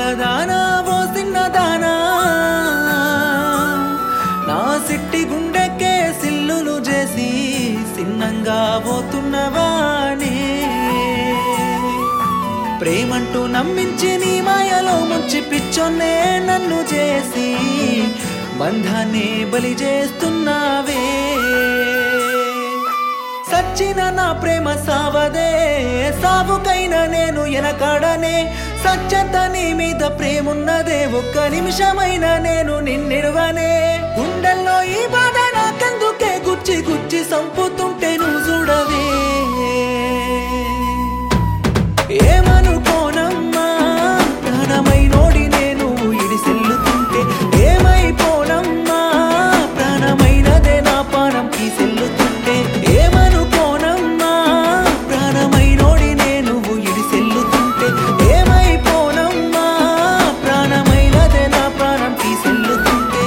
చిన్నదానా ఓ చిన్నదానా నా సిట్టి గుండెకే సిల్లులు చేసి సిన్నంగా పోతున్నవానే ప్రేమంటూ నమ్మించి నీ మాయలో ముంచి పిచ్చొన్నే నన్ను చేసి బంధాన్ని బలి చేస్తున్నావే సచ్చిన నా ప్రేమ సావదే సావుకైనా నేను ఎనకాడనే సత్యత నీ మీద ప్రేమున్నదే ఒక్క నిమిషమైన నేను నిన్నిడవనే గుండెల్లో ఈ బాధ నాకెందుకే గుచ్చి గుచ్చి సంపుతుంటే నువ్వు చూడవే ఏమనుకోనమ్మా ప్రాణమై నోడి నేను ఇడిసెల్లుతుంటే ఏమైపోనమ్మా ప్రాణమైనదే నా పానం తీసెల్లుతుంటే ఏమనుకోనమ్మా ప్రాణమై నోడి నేను ఇడిసెల్లుతుంటే ఏమైపోనమ్మా ప్రాణమైనదే నా ప్రాణం తీసెల్లుతుంటే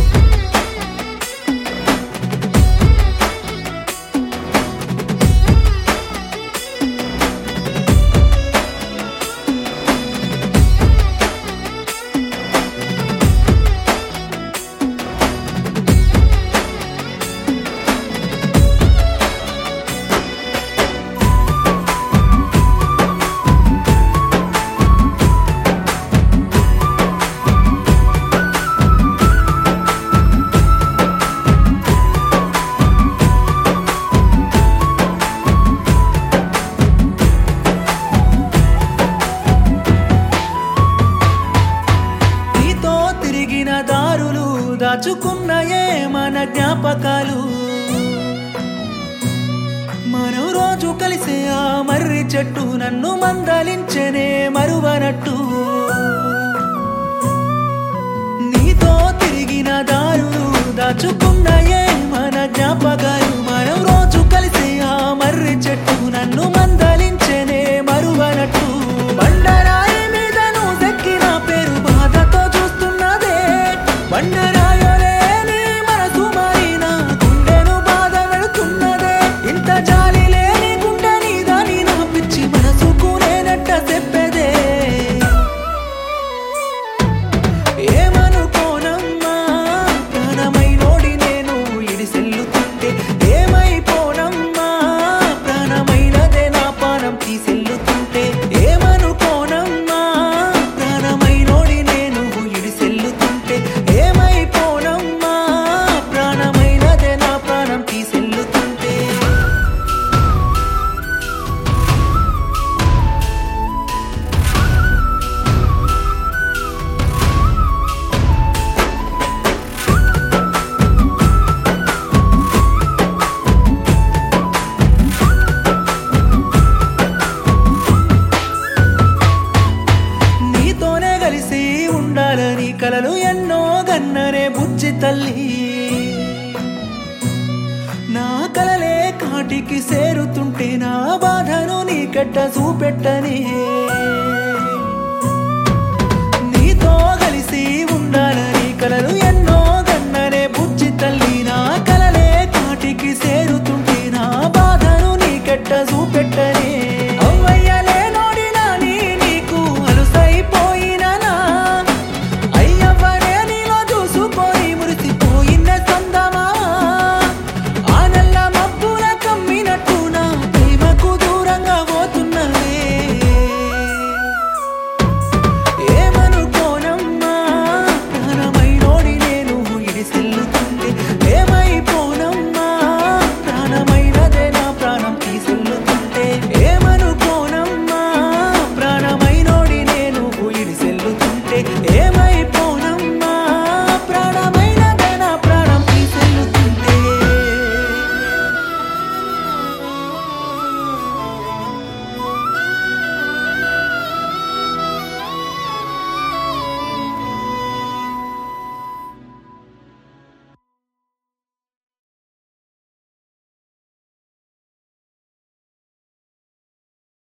నీతో తిరిగిన దారులు దాచుకున్నయే మన జ్ఞాపకాలు మనం రోజు కలిసే ఆ మర్రి చెట్టు నన్ను మందలించనే మరువనట్టు నీతో తిరిగిన దారులు దాచుకున్నయే మన జ్ఞాపకాలు మనం రోజు కలిసే ఆ మర్రి చెట్టు నన్ను మందలించనే మరువనట్టు బండరాయి మీద నువ్వు దక్కిన పేరు బాధతో చూస్తున్నదే బండరాయోలే నీ మనసు మారిన గుండెను బాధ పెడుతున్నదే ఇంత జాలి లేని గుండె నీదని నా పిచ్చి మనసుకు నేనట్ట చెప్పేదే ఏమనుకోనమ్మా ప్రాణమై నోడి నేను ఇడిసెల్లుతుంటే ఏమైపోనమ్మా ప్రాణమైనదే నా పానం తీసెల్లుతుంటే ఏమనుకోనమ్మా ప్రాణమై నోడి నేను ఇడిసెల్లుతుంటే ఏమైపోనమ్మా ప్రాణమైనదే నా ప్రాణం తీసెల్లుతుంటే నీతోనే కలిసి ఉండాలని కలలు ఎన్నో గన్ననే బుజ్జి తల్లి నా కలలే కాటికి సేరుతుంటే నా బాధను నీకెట్ట చూపెట్టని నీతో కలిసి ఉండాలని